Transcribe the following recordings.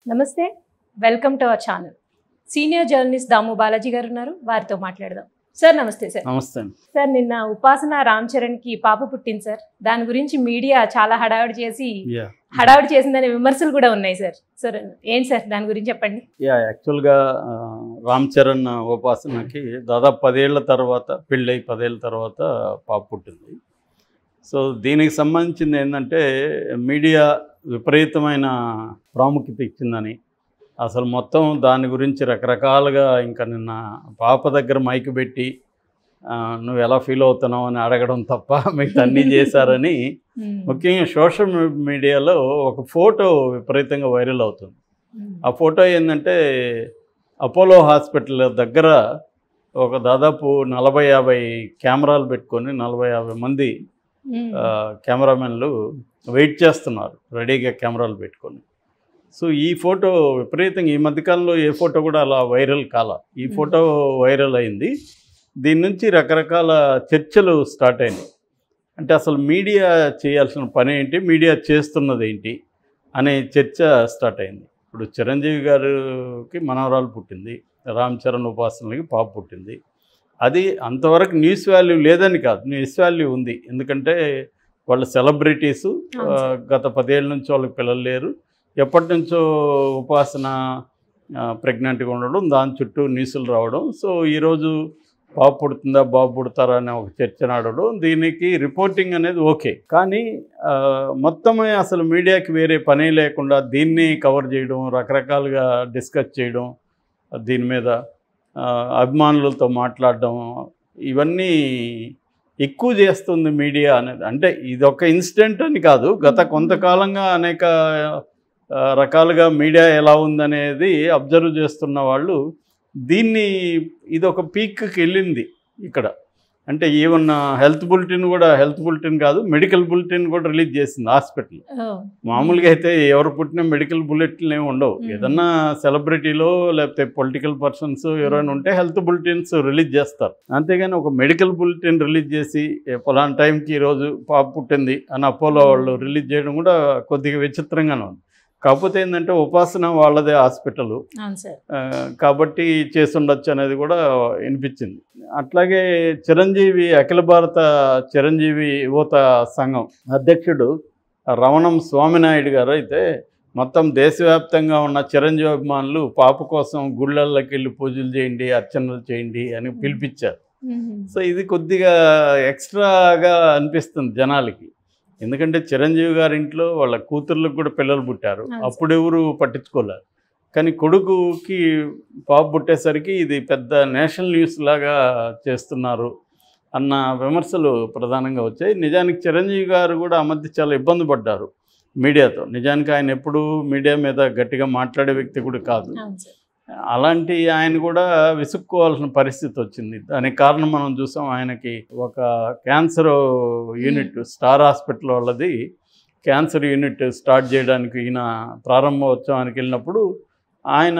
నమస్తే welcome to our channel senior journalist Damu Balaji గారు ఉన్నారు వారితో మాట్లాడదాం సార్ నమస్తే సార్ నమస్తే అండి సార్ నిన్న ఉపాసన రామ్ చరణ్ కి పాప పుట్టింది సార్ దాని గురించి మీడియా చాలా హడావిడి చేసి యా హడావిడి చేసిందనే విమర్శలు కూడా ఉన్నాయి సార్ సార్ ఏంటి సార్ దాని గురించి చెప్పండి యా యాక్చువల్గా ఆ, రామ్ చరణ్ ఉపాసనకి దాదాపు పదేళ్ల తర్వాత పెళ్ళై పదేళ్ల తర్వాత పాప పుట్టింది సో దీనికి సంబంధించింది ఏంటంటే మీడియా విపరీతమైన ప్రాముఖ్యత ఇచ్చిందని అసలు మొత్తం దాని గురించి రకరకాలుగా ఇంకా నిన్న పాప దగ్గర మైక్ పెట్టి ఆ, నువ్వు ఎలా ఫీల్ అవుతున్నావు అని అడగడం తప్ప మిగతా అన్నీ చేశారని ముఖ్యంగా సోషల్ మీడియాలో ఒక ఫోటో విపరీతంగా వైరల్ అవుతుంది ఆ ఫోటో ఏంటంటే అపోలో హాస్పిటల్ దగ్గర ఒక దాదాపు నలభై యాభై కెమెరాలు పెట్టుకొని నలభై యాభై మంది ఆ, కెమెరామెన్లు వెయిట్ చేస్తున్నారు రెడీగా కెమెరాలు పెట్టుకొని సో ఈ ఫోటో విపరీతంగా ఈ మధ్యకాలంలో ఏ ఫోటో కూడా అలా వైరల్ కాల ఈ Hmm. ఫోటో వైరల్ అయింది దీని నుంచి రకరకాల చర్చలు స్టార్ట్ అయినాయి అంటే అసలు మీడియా చేయాల్సిన పని ఏంటి మీడియా చేస్తున్నది ఏంటి అనే చర్చ స్టార్ట్ అయింది ఇప్పుడు చిరంజీవి గారికి మనవరాలు పుట్టింది రామ్ చరణ్ ఉపాసనలకి పాప పుట్టింది అది అంతవరకు న్యూస్ వాల్యూ లేదని కాదు న్యూస్ వాల్యూ ఉంది ఎందుకంటే వాళ్ళు సెలబ్రిటీసు అవును ఆ, సార్. గత పదేళ్ళ నుంచి వాళ్ళకి పిల్లలు లేరు ఎప్పటి నుంచో ఉపాసన ప్రెగ్నెంట్గా ఉండడం దాని చుట్టూ న్యూస్లు రావడం సో ఈరోజు పాప పుడుతుందా బాబు పుడతారా అనే ఒక చర్చ నడవడం దీనికి రిపోర్టింగ్ అనేది ఓకే కానీ ఆ, మొత్తమే అసలు మీడియాకి వేరే పని లేకుండా దీన్ని కవర్ చేయడం రకరకాలుగా డిస్కస్ చేయడం దీని మీద ఆ, అభిమానులతో మాట్లాడడం ఇవన్నీ ఎక్కువ చేస్తుంది మీడియా అనేది అంటే ఇది ఒక ఇన్సిడెంట్ అని కాదు గత కొంతకాలంగా అనేక ఆ, రకాలుగా మీడియా ఎలా ఉందనేది అబ్జర్వ్ చేస్తున్న వాళ్ళు దీన్ని ఇది ఒక పీక్కి వెళ్ళింది ఇక్కడ అంటే ఈవెన్ హెల్త్ బులెటిన్ కూడా హెల్త్ బులెటిన్ కాదు మెడికల్ బులెటిన్ కూడా రిలీజ్ చేసింది హాస్పిటల్ మామూలుగా అయితే ఎవరు పుట్టిన మెడికల్ బులెటిన్లు ఏమి ఉండవు మ్మ్. ఏదన్నా సెలబ్రిటీలో లేకపోతే పొలిటికల్ పర్సన్స్ ఎవరైనా ఉంటే హెల్త్ బులెటిన్స్ రిలీజ్ చేస్తారు అంతేగాని ఒక మెడికల్ బులెటిన్ రిలీజ్ చేసి "ఏ, ఫలానా టైంకి ఈరోజు పాప పుట్టింది అని అపోలో వాళ్ళు రిలీజ్ చేయడం కూడా కొద్దిగా విచిత్రంగానే ఉంది కాకపోతే ఏంటంటే ఉపాసన వాళ్ళదే హాస్పిటల్ అవును సార్ కాబట్టి చేసుండొచ్చు అనేది కూడా వినిపించింది అట్లాగే చిరంజీవి అఖిల భారత చిరంజీవి యువత సంఘం అధ్యక్షుడు రమణం స్వామినాయుడు గారు అయితే మొత్తం దేశవ్యాప్తంగా ఉన్న చిరంజీవి అభిమానులు పాప కోసం గుళ్ళల్లోకి వెళ్ళి పూజలు చేయండి అర్చనలు చేయండి అని పిలిపించారు సో ఇది కొద్దిగా ఎక్స్ట్రాగా అనిపిస్తుంది జనాలకి ఎందుకంటే చిరంజీవి గారి ఇంట్లో వాళ్ళ కూతుర్లకు కూడా పిల్లలు పుట్టారు అవును సార్. అప్పుడు ఎవరు పట్టించుకోలేరు కానీ కొడుకుకి పాప పుట్టేసరికి ఇది పెద్ద నేషనల్ న్యూస్ లాగా చేస్తున్నారు అన్న విమర్శలు ప్రధానంగా వచ్చాయి నిజానికి చిరంజీవి గారు కూడా ఆ మధ్య చాలా ఇబ్బంది పడ్డారు మీడియాతో నిజానికి ఆయన ఎప్పుడూ మీడియా మీద గట్టిగా మాట్లాడే వ్యక్తి కూడా కాదు అవును సార్ అలాంటి ఆయన కూడా విసుక్కోవాల్సిన పరిస్థితి వచ్చింది దానికి కారణం మనం చూసాం ఆయనకి ఒక క్యాన్సర్ యూనిట్ స్టార్ హాస్పిటల్ వాళ్ళది క్యాన్సర్ యూనిట్ స్టార్ట్ చేయడానికి ఈయన ప్రారంభోత్సవానికి వెళ్ళినప్పుడు ఆయన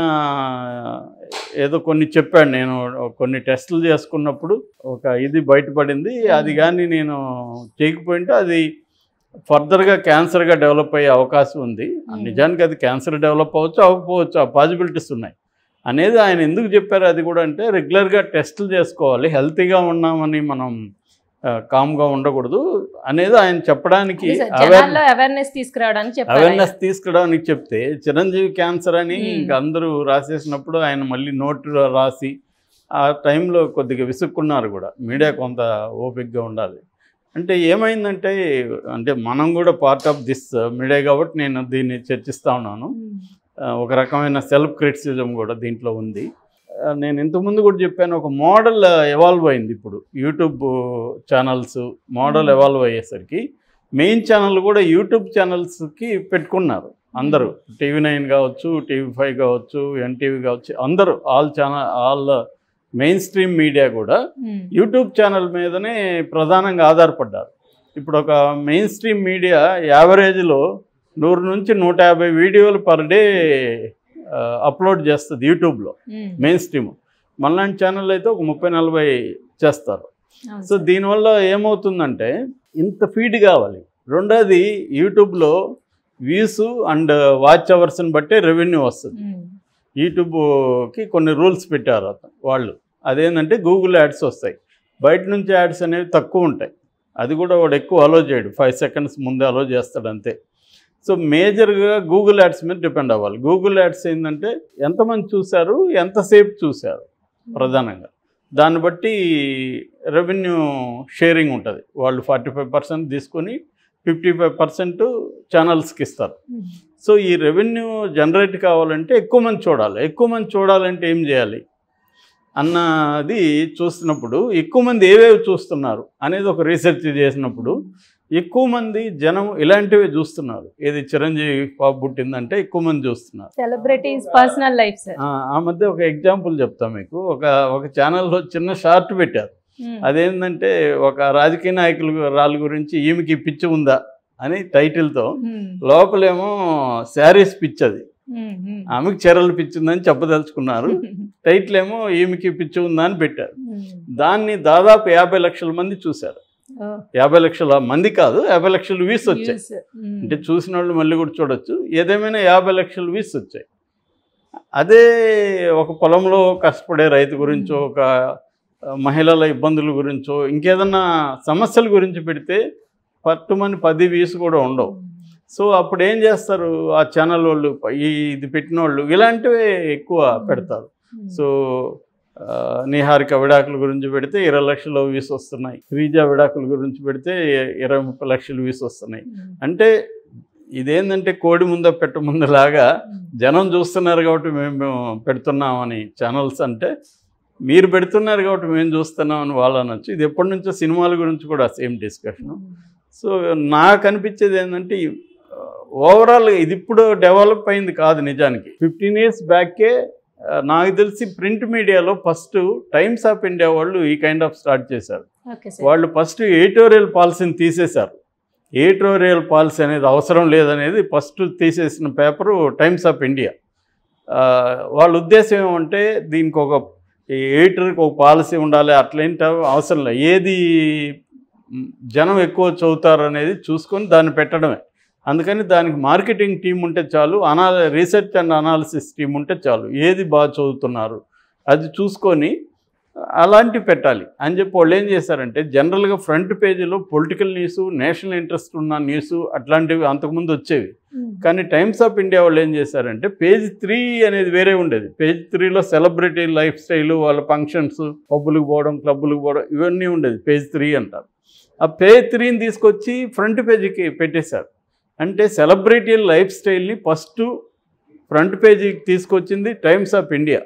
ఏదో కొన్ని చెప్పాడు నేను కొన్ని టెస్టులు చేసుకున్నప్పుడు ఒక ఇది బయటపడింది అది కానీ నేను చేయకపోయింటే అది ఫర్దర్గా క్యాన్సర్గా డెవలప్ అయ్యే అవకాశం ఉంది Hmm. నిజానికి అది క్యాన్సర్ డెవలప్ అవ్వచ్చు అవ్వకపోవచ్చు ఆ పాసిబిలిటీస్ ఉన్నాయి అనేది ఆయన ఎందుకు చెప్పారు అది కూడా అంటే రెగ్యులర్గా టెస్టులు చేసుకోవాలి హెల్తీగా ఉన్నామని మనం కామ్గా ఉండకూడదు అనేది ఆయన చెప్పడానికి అదే సార్, aware- జనాల్లో అవేర్నెస్ తీసుకురావడానికి చెప్పారు అవేర్నెస్ తీసుకురావడానికి చెప్తే చిరంజీవి క్యాన్సర్ అని Hmm. ఇంక అందరూ రాసేసినప్పుడు ఆయన మళ్ళీ నోటు రాసి ఆ టైంలో కొద్దిగా విసుక్కున్నారు కూడా మీడియా కొంత ఓపిక్గా ఉండాలి అంటే ఏమైందంటే అంటే మనం కూడా పార్ట్ ఆఫ్ దిస్ మీడియా కాబట్టి నేను దీన్ని చర్చిస్తా ఉన్నాను ఉమ్. ఆ, ఒక రకమైన సెల్ఫ్ క్రిటిసిజం కూడా దీంట్లో ఉంది ఆ, నేను ఇంతకుముందు కూడా చెప్పాను ఒక మోడల్ ఎవాల్వ్ అయింది ఇప్పుడు YouTube channels model Hmm. Evolve అయ్యేసరికి మెయిన్ ఛానల్ కూడా యూట్యూబ్ ఛానల్స్కి పెట్టుకున్నారు అందరూ టీవీ నైన్ కావచ్చు టీవీ ఫైవ్ కావచ్చు ఎన్టీవీ కావచ్చు అందరూ all channel all mainstream media కూడా ఉమ్. యూట్యూబ్ ఛానల్ మీదనే ప్రధానంగా ఆధారపడ్డారు ఇప్పుడు ఒక మెయిన్ స్ట్రీమ్ మీడియా యావరేజ్లో నూరు నుంచి నూట యాభై వీడియోలు పర్ డే అప్లోడ్ చేస్తుంది యూట్యూబ్లో ఉమ్. మెయిన్ స్ట్రీమ్ మనలాంటి ఛానల్ అయితే ఒక ముప్పై నలభై చేస్తారు అవును సో సార్. దీనివల్ల ఏమవుతుందంటే ఇంత ఫీడ్ కావాలి రెండోది యూట్యూబ్లో వ్యూస్ అండ్ వాచ్ అవర్స్ని బట్టే రెవెన్యూ వస్తుంది యూట్యూబ్కి కొన్ని రూల్స్ పెట్టారు అతను వాళ్ళు అదేంటంటే గూగుల్ యాడ్స్ వస్తాయి బయట నుంచి యాడ్స్ అనేవి తక్కువ ఉంటాయి అది కూడా వాడు ఎక్కువ అలో చేయడు ఫైవ్ సెకండ్స్ ముందే అలో చేస్తాడు అంతే సో మేజర్గా గూగుల్ యాడ్స్ మీద డిపెండ్ అవ్వాలి గూగుల్ యాడ్స్ ఏంటంటే ఎంతమంది చూశారు ఎంతసేపు చూశారు ప్రధానంగా దాన్ని బట్టి రెవెన్యూ షేరింగ్ ఉంటుంది వాళ్ళు ఫార్టీ ఫైవ్ పర్సెంట్ తీసుకొని ఫిఫ్టీ ఫైవ్ పర్సెంట్ ఛానల్స్కి ఇస్తారు సో ఈ రెవెన్యూ జనరేట్ కావాలంటే ఎక్కువ మంది చూడాలి ఎక్కువ మంది చూడాలంటే ఏం చేయాలి అన్నది చూస్తున్నప్పుడు ఎక్కువ మంది ఏవేవి చూస్తున్నారు అనేది ఒక రీసెర్చ్ చేసినప్పుడు ఎక్కువ మంది జనం ఇలాంటివే చూస్తున్నారు ఏది చిరంజీవి పాప పుట్టిందంటే ఎక్కువ మంది చూస్తున్నారు సెలబ్రిటీస్ పర్సనల్ లైఫ్ సార్ ఆ, ఆ మధ్య ఒక ఎగ్జాంపుల్ చెప్తా మీకు ఒక ఒక ఛానల్లో చిన్న షార్ట్ పెట్టారు అదేంటంటే ఒక రాజకీయ నాయకుల రాళ్ళ గురించి ఈమెకి పిచ్చి ఉందా అని టైటిల్తో లోపలేమో శారీస్ పిచ్చి అది ఆమెకి చీరలు పిచ్చి ఉందని చెప్పదలుచుకున్నారు టైటిల్ ఏమో ఈమెకి పిచ్చి ఉందా అని పెట్టారు దాన్ని దాదాపు యాభై లక్షల మంది చూశారు యాభై లక్షల మంది కాదు యాభై లక్షల వ్యూస్ వచ్చాయి అంటే చూసిన వాళ్ళు మళ్ళీ కూడా చూడొచ్చు ఏదేమైనా యాభై లక్షల వ్యూస్ వచ్చాయి అదే ఒక పొలంలో కష్టపడే రైతు గురించో ఒక ఆ, మహిళల ఇబ్బందుల గురించో ఇంకేదన్నా సమస్యల గురించి పెడితే పట్టుమని పది వ్యూస్ కూడా ఉండవు సో అప్పుడు ఏం చేస్తారు ఆ ఛానల్ వాళ్ళు ఈ ఇది పెట్టిన వాళ్ళు ఇలాంటివే ఎక్కువ పెడతారు సో ఆ, నిహారిక విడాకుల గురించి పెడితే ఇరవై లక్షల వ్యూస్ వస్తున్నాయి శ్రీజ విడాకుల గురించి పెడితే ఇరవై ముప్పై లక్షల వ్యూస్ వస్తున్నాయి అంటే ఇదేంటంటే కోడి ముంద పెట్ట ముందులాగా జనం చూస్తున్నారు కాబట్టి మేము పెడుతున్నామని ఛానల్స్ అంటే మీరు పెడుతున్నారు కాబట్టి మేము చూస్తున్నామని వాళ్ళు అనొచ్చు ఇది ఎప్పటి నుంచో సినిమాల గురించి కూడా సేమ్ డిస్కషన్ సో నాకు అనిపించేది ఏంటంటే ఓవరాల్ ఇది ఇప్పుడు డెవలప్ అయింది కాదు నిజానికి ఫిఫ్టీన్ ఇయర్స్ బ్యాకే ఆ, నాకు తెలిసి ప్రింట్ మీడియాలో ఫస్ట్ టైమ్స్ ఆఫ్ ఇండియా వాళ్ళు ఈ కైండ్ ఆఫ్ స్టార్ట్ చేశారు ఓకే సార్ వాళ్ళు ఫస్ట్ ఎడిటోరియల్ పాలసీని తీసేశారు ఎడిటోరియల్ పాలసీ అనేది అవసరం లేదనేది ఫస్ట్ తీసేసిన పేపరు టైమ్స్ ఆఫ్ ఇండియా ఆ, వాళ్ళ ఉద్దేశం ఏమంటే దీనికి ఒక ఈ ఎడిటర్కి ఒక పాలసీ ఉండాలి అట్లేంటి అవసరం లేదు ఏది మ్, జనం ఎక్కువ చదువుతారు అనేది చూసుకొని దాన్ని పెట్టడమే అందుకని దానికి మార్కెటింగ్ టీం ఉంటే చాలు అనా రీసెర్చ్ అండ్ అనాలిసిస్ టీం ఉంటే చాలు ఏది బాగా చదువుతున్నారు అది చూసుకొని అలాంటివి పెట్టాలి అని చెప్పి వాళ్ళు ఏం చేశారంటే జనరల్గా ఫ్రంట్ పేజీలో పొలిటికల్ న్యూస్ నేషనల్ ఇంట్రెస్ట్ ఉన్న న్యూస్ అట్లాంటివి అంతకుముందు వచ్చేవి కానీ టైమ్స్ ఆఫ్ ఇండియా వాళ్ళు ఏం చేశారంటే పేజ్ త్రీ అనేది వేరే ఉండేది పేజ్ త్రీలో సెలబ్రిటీ లైఫ్ స్టైల్ వాళ్ళ ఫంక్షన్స్ పబ్బులకు పోవడం క్లబ్బులకు పోవడం ఇవన్నీ ఉండేది పేజ్ త్రీ అంటారు ఆ పేజ్ త్రీని తీసుకొచ్చి ఫ్రంట్ పేజీకి పెట్టేశారు అంటే సెలబ్రిటీ లైఫ్ స్టైల్ని ఫస్ట్ ఫ్రంట్ పేజీకి తీసుకొచ్చింది టైమ్స్ ఆఫ్ ఇండియా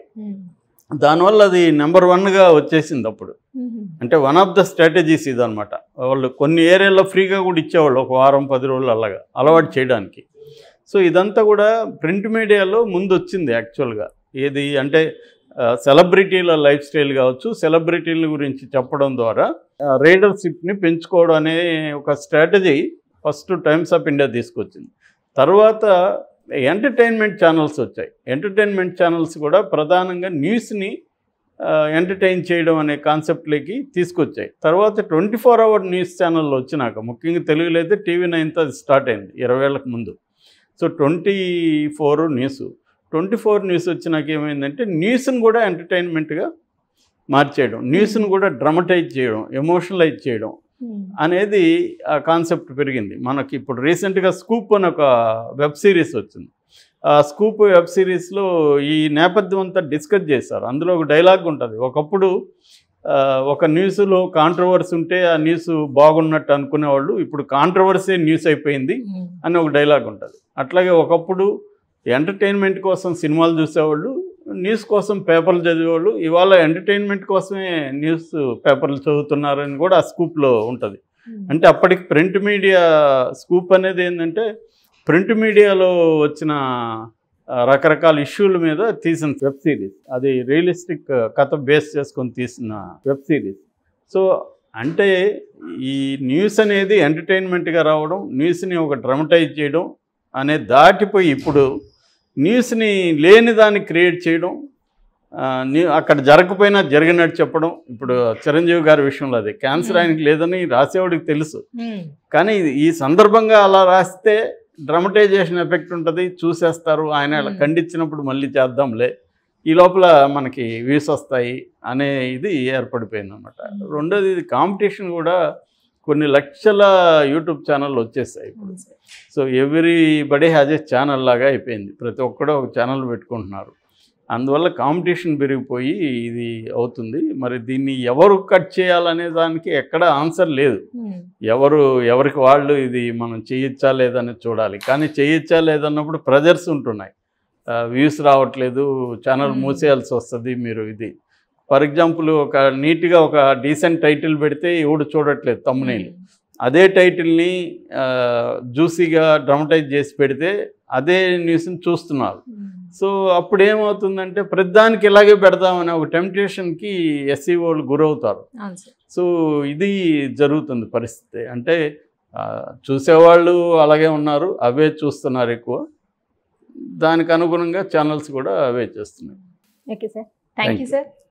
దానివల్ల అది నెంబర్ వన్గా వచ్చేసింది అప్పుడు అంటే వన్ ఆఫ్ ద స్ట్రాటజీస్ ఇదనమాట వాళ్ళు కొన్ని ఏరియాల్లో ఫ్రీగా కూడా ఇచ్చేవాళ్ళు ఒక వారం పది రోజులు అలాగా అలవాటు చేయడానికి సో ఇదంతా కూడా ప్రింట్ మీడియాలో ముందు వచ్చింది యాక్చువల్గా ఏది అంటే ఆ, సెలబ్రిటీల లైఫ్ స్టైల్ కావచ్చు సెలబ్రిటీల గురించి చెప్పడం ద్వారా రీడర్షిప్ని పెంచుకోవడం అనే ఒక strategy first Times of India తీసుకొచ్చింది తర్వాత ఎంటర్టైన్మెంట్ ఛానల్స్ వచ్చాయి ఎంటర్టైన్మెంట్ ఛానల్స్ కూడా ప్రధానంగా న్యూస్ని ఎంటర్టైన్ చేయడం అనే కాన్సెప్ట్లోకి తీసుకొచ్చాయి తర్వాత twenty four hour news channel వచ్చినాక ముఖ్యంగా తెలుగులో అయితే టీవీ నైన్తో అది స్టార్ట్ అయింది ఇరవై ఏళ్ళకు ముందు so twenty four news twenty four news వచ్చినాక ఏమైందంటే న్యూస్ని కూడా ఎంటర్టైన్మెంట్గా మార్చేయడం న్యూస్ని కూడా డ్రమటైజ్ చేయడం ఎమోషనలైజ్ చేయడం అనేది ఆ కాన్సెప్ట్ పెరిగింది మనకి ఇప్పుడు రీసెంట్గా స్కూప్ అని ఒక వెబ్ సిరీస్ వచ్చింది ఆ స్కూప్ వెబ్ సిరీస్లో ఈ నేపథ్యం అంతా డిస్కస్ చేశారు అందులో ఒక డైలాగ్ ఉంటుంది ఒకప్పుడు ఆ, ఒక న్యూస్లో కాంట్రవర్సీ ఉంటే ఆ న్యూస్ బాగున్నట్టు అనుకునేవాళ్ళు ఇప్పుడు కాంట్రవర్సీ న్యూస్ అయిపోయింది అని ఒక డైలాగ్ ఉంటుంది అట్లాగే ఒకప్పుడు ఎంటర్టైన్మెంట్ కోసం సినిమాలు చూసేవాళ్ళు న్యూస్ కోసం పేపర్లు చదివేవాళ్ళు ఇవాళ ఎంటర్టైన్మెంట్ కోసమే న్యూస్ పేపర్లు చదువుతున్నారని కూడా ఆ స్కూప్లో ఉంటుంది అంటే అప్పటికి ప్రింట్ మీడియా స్కూప్ అనేది ఏంటంటే ప్రింట్ మీడియాలో వచ్చిన ఆ, రకరకాల ఇష్యూల మీద తీసిన వెబ్ సిరీస్ అది రియలిస్టిక్ కథ బేస్ చేసుకొని తీసిన వెబ్ సిరీస్ సో అంటే ఈ న్యూస్ అనేది ఎంటర్టైన్మెంట్గా రావడం న్యూస్ని ఒక డ్రమటైజ్ చేయడం అనే దాటిపోయి ఇప్పుడు న్యూస్ని లేని దాన్ని క్రియేట్ చేయడం ఆ, న్యూ అక్కడ జరగకపోయినా జరిగినట్టు చెప్పడం ఇప్పుడు చిరంజీవి గారి విషయంలో అది క్యాన్సర్ ఆయనకి లేదని రాసేవాడికి తెలుసు కానీ ఇది- ఈ సందర్భంగా అలా రాస్తే డ్రమటైజేషన్ ఎఫెక్ట్ ఉంటుంది చూసేస్తారు ఆయన ఇలా Hmm. ఖండించినప్పుడు మళ్ళీ చేద్దాంలే ఈ లోపల మనకి వ్యూస్ వస్తాయి అనే ఇది ఏర్పడిపోయింది అనమాట Hmm. రెండోది ఇది కాంపిటీషన్ కూడా కొన్ని లక్షల యూట్యూబ్ ఛానళ్ళు వచ్చేస్తాయి ఇప్పుడు అవును sir. So everybody has a channel లాగా అయిపోయింది ప్రతి ఒక్కడు ఒక ఛానల్ పెట్టుకుంటున్నారు అందువల్ల కాంపిటీషన్ పెరిగిపోయి ఇది అవుతుంది మరి దీన్ని ఎవరు కట్ చేయాలనే దానికి ఎక్కడ ఆన్సర్ లేదు ఉమ్. ఎవరు ఎవరికి వాళ్ళు ఇది మనం చేయొచ్చా లేదని చూడాలి కానీ చేయొచ్చా లేదన్నప్పుడు ప్రెజర్స్ ఉంటున్నాయి వ్యూస్ రావట్లేదు ఛానల్ Hmm. మూసేయాల్సి వస్తుంది మీరు ఇది ఫర్ ఎగ్జాంపుల్ ఒక నీట్గా ఒక డీసెంట్ టైటిల్ పెడితే ఎవడు చూడట్లేదు తమ్మునేలు అదే టైటిల్ని జ్యూసీగా డ్రమటైజ్ చేసి పెడితే అదే న్యూస్ని చూస్తున్నారు ఉమ్. సో అప్పుడు ఏమవుతుందంటే ప్రతిదానికి ఇలాగే పెడదామనే ఒక టెంప్టేషన్కి ఎస్సీఓలు గురవుతారు అవును సార్ సో ఇది జరుగుతుంది పరిస్థితి అంటే ఆ, చూసేవాళ్ళు అలాగే ఉన్నారు అవే చూస్తున్నారు ఎక్కువ దానికి అనుగుణంగా ఛానల్స్ కూడా అవే చేస్తున్నాయి okay sir thank Thank you you. Sir